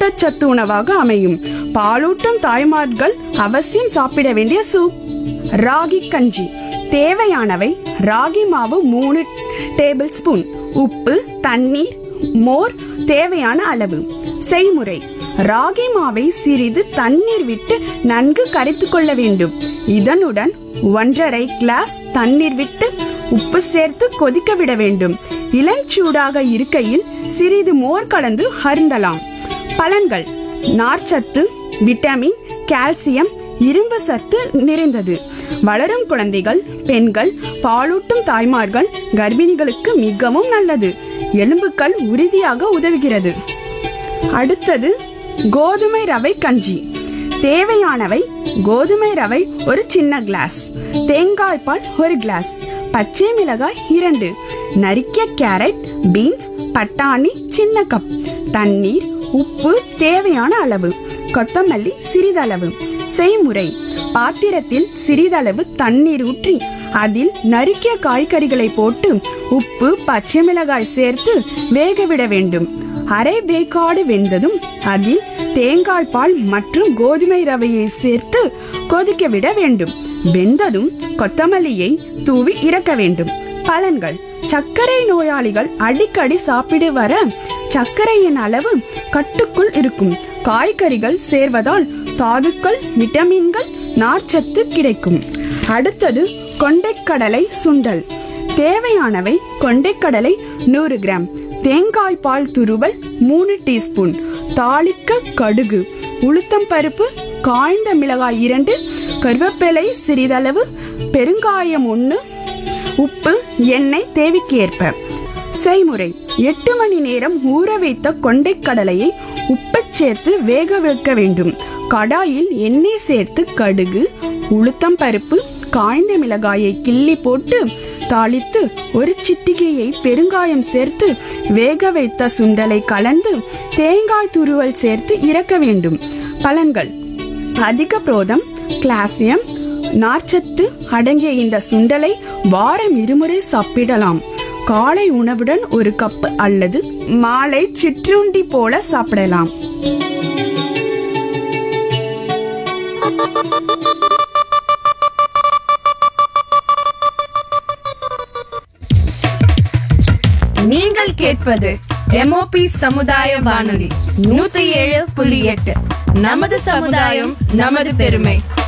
ஊட்டச்சத்து உணவாக அமையும் பாலூட்டும் தாய்மார்கள் அவசியம் சாப்பிட வேண்டிய சூப் ராகி கஞ்சி தேவையானவை ராகி மாவு மூணு டேபிள் ஸ்பூன் உப்பு தண்ணீர் மோர் தேவையான அளவு செய்முறை ராகி மாவை சிறிது தண்ணீர் விட்டு நன்கு கரைத்து கொள்ள வேண்டும் இதனுடன் ஒன்றரை கிளாஸ் தண்ணீர் விட்டு உப்பு சேர்த்து கொதிக்க விட வேண்டும் இளஞ்சூடாக இருக்கையில் சிறிது மோர் கலந்து அருந்தலாம் பலன்கள் நார்ச்சத்து விட்டமின் கால்சியம் இரும்பு சத்து நிறைந்தது வளரும் குழந்தைகள் பெண்கள் பாலூட்டும் தாய்மார்கள் கர்ப்பிணிகளுக்கு மிகவும் நல்லது எலும்புகள் உறுதியாக உதவுகிறது அடுத்தது கோதுமை ரவை கஞ்சி தேவையானவை கோதுமை ரவை ஒரு சின்ன கிளாஸ் தேங்காய் பால் ஒரு கிளாஸ் பச்சை மிளகாய் இரண்டு நறுக்கிய கேரட் பீன்ஸ் பட்டாணி சின்ன கப் தண்ணீர் உப்பு தேவையான அளவு கொத்தமல்லி சிறிதளவு செய்முறை பாத்திரத்தில் சிறிதளவு தண்ணீர் ஊற்றி அதில் நறுக்கிய காய்கறிகளை போட்டு உப்பு பச்சை மிளகாய் சேர்த்து வேகவிட வேண்டும் அரை வேக்காடு வெந்ததும் அதில் தேங்காய் பால் மற்றும் கோதுமை ரவையை சேர்த்து கொதிக்க விட வேண்டும் வெந்ததும் கொத்தமல்லியை தூவி இறக்க வேண்டும் பலன்கள் சர்க்கரை நோயாளிகள் அடிக்கடி சாப்பிடு வர சர்க்கரையின் அளவு கட்டுக்குள் இருக்கும் காய்கறிகள் சேர்வதால் தாதுக்கள் விட்டமின்கள் நார்ச்சத்து கிடைக்கும் அடுத்தது கொண்டைக்கடலை சுண்டல் தேவையானவை கொண்டைக்கடலை நூறு கிராம் தேங்காய் பால் துருவல் மூணு டீஸ்பூன் தாளிக்க கடுகு உளுத்தம் பருப்பு காய்ந்த மிளகாய் இரண்டு கருவேப்பிலை சிறிதளவு பெருங்காயம் ஒன்று உப்பு எண்ணெய் தேவைக்கு ஏற்ப செய்முறை எட்டு மணி நேரம் ஊற வைத்த கொண்டைக்கடலையை உப்பு சேர்த்து வேக வைக்க வேண்டும் கடாயில் எண்ணெய் சேர்த்து கடுகு உளுத்தம் பருப்பு காய்ந்த மிளகாயை கிள்ளி போட்டு தாளித்து ஒரு சிட்டிகையை பெருங்காயம் சேர்த்து வேக வைத்த சுண்டலை கலந்து தேங்காய் துருவல் சேர்த்து இறக்க வேண்டும் பலன்கள் அதிக புரோதம் கிளாசியம் நார்ச்சத்து அடங்கிய இந்த சுண்டலை வாரம் இருமுறை சாப்பிடலாம் காலை உணவுடன் ஒரு கப் அல்லது மாலை சிற்றுண்டி போல சாப்பிடலாம் நீங்கள் கேட்பது எம்ஓபி சமுதாய வானொலி நூத்தி ஏழு புள்ளி எட்டு நமது சமுதாயம் நமது பெருமை